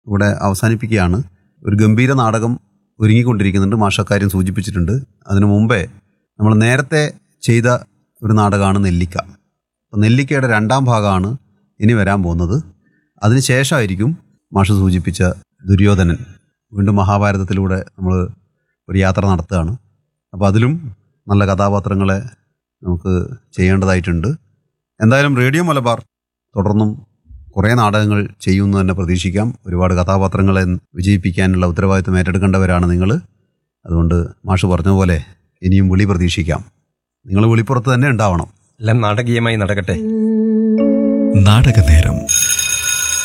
ഇവിടെ അവസാനിപ്പിക്കുകയാണ് ഒരു ഗംഭീര നാടകം ഒരുങ്ങിക്കൊണ്ടിരിക്കുന്നുണ്ട് മാഷക്കാര്യം സൂചിപ്പിച്ചിട്ടുണ്ട് അതിനു മുമ്പേ നമ്മൾ നേരത്തെ ചെയ്ത ഒരു നാടകമാണ് നെല്ലിക്ക അപ്പോൾ നെല്ലിക്കയുടെ രണ്ടാം ഭാഗമാണ് ഇനി വരാൻ പോകുന്നത് അതിനുശേഷമായിരിക്കും മാഷ് സൂചിപ്പിച്ച ദുര്യോധനൻ വീണ്ടും മഹാഭാരതത്തിലൂടെ നമ്മൾ ഒരു യാത്ര നടത്തുകയാണ് അപ്പോൾ അതിലും നല്ല കഥാപാത്രങ്ങളെ നമുക്ക് ചെയ്യേണ്ടതായിട്ടുണ്ട് എന്തായാലും റേഡിയോ മലബാർ തുടർന്നും കുറേ നാടകങ്ങൾ ചെയ്യുമെന്ന് തന്നെ പ്രതീക്ഷിക്കാം ഒരുപാട് കഥാപാത്രങ്ങളെ വിജയിപ്പിക്കാനുള്ള ഉത്തരവാദിത്വം ഏറ്റെടുക്കേണ്ടവരാണ് നിങ്ങൾ അതുകൊണ്ട് മാഷ് പറഞ്ഞ പോലെ ഇനിയും വിളി പ്രതീക്ഷിക്കാം നിങ്ങൾ വിളിപ്പുറത്ത് തന്നെ ഉണ്ടാവണം എല്ലാം നാടകീയമായി നടക്കട്ടെ നാടകനേരം